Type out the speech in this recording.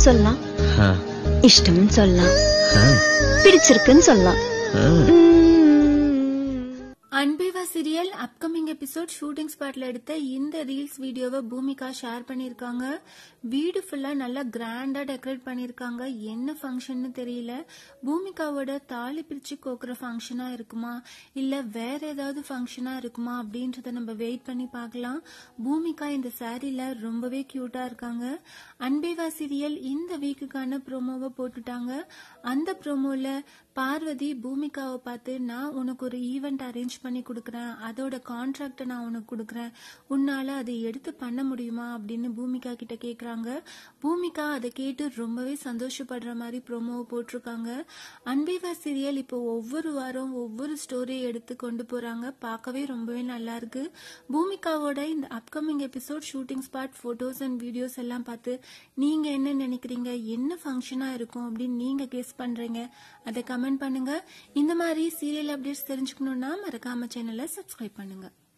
பிடிக்கலன்னு சொல்லலாம் ஆ, இஷ்டம்னு சொல்லலாம் ஆ, பிடிச்சிருக்குன்னு சொல்லலாம் ஆ. உம். அன்பேவா சீரியல் அப்கமிங் எபிசோட் ஷூட்டிங் ஸ்பாட்ல எடுத்த இந்த ரீல்ஸ் வீடியோவை பூமிகா ஷேர் பண்ணிருக்காங்க வீடு ஃபுல்லா நல்லா கிராண்டா டெக்கரேட் பண்ணிருக்காங்க என்ன ஃபங்க்ஷன்னு தெரியல பூமிகாவோட தாலி பிரிச்சு கோக்குற ஃபங்க்ஷனா இருக்குமா இல்ல வேற ஏதாவது ஃபங்க்ஷனா இருக்குமா அப்படின்றத நம்ம வெயிட் பண்ணி பார்க்கலாம் பூமிகா இந்த சாரீல ரொம்பவே கியூட்டா இருக்காங்க அன்பேவா சீரியல் இந்த வீக்குக்கான ப்ரோமோவை போட்டுட்டாங்க அந்த ப்ரோமோல பார்வதி பூமிகாவை பார்த்து நான் உனக்கு ஒரு ஈவெண்ட் அரேஞ்ச் பண்ணி கொடுக்குறேன் அதோட கான்ட்ராக்டை நான் உனக்கு கொடுக்குறேன் உன்னால அதை எடுத்து பண்ண முடியுமா அப்படின்னு பூமிகா கிட்ட கேக்குறாங்க பூமிகா அதை கேட்டு ரொம்பவே சந்தோஷப்படுற மாதிரி ப்ரோமோவை போட்டிருக்காங்க அன்பேவா சீரியல் இப்போ ஒவ்வொரு வாரம் ஒவ்வொரு ஸ்டோரியை எடுத்து கொண்டு போறாங்க பார்க்கவே ரொம்பவே நல்லா இருக்கு பூமிகாவோட இந்த upcoming episode shooting spot photos and videos எல்லாம் பார்த்து நீங்க என்ன நினைக்கிறீங்க என்ன ஃபங்க்ஷனா இருக்கும் அப்படின்னு நீங்க கெஸ் பண்றீங்க அதை கமெண்ட் பண்ணுங்க இந்த மாதிரி சீரியல் அப்டேட்ஸ் தெரிஞ்சுக்கணும்னா மறக்காம சேனலை சப்ஸ்கிரைப் பண்ணுங்க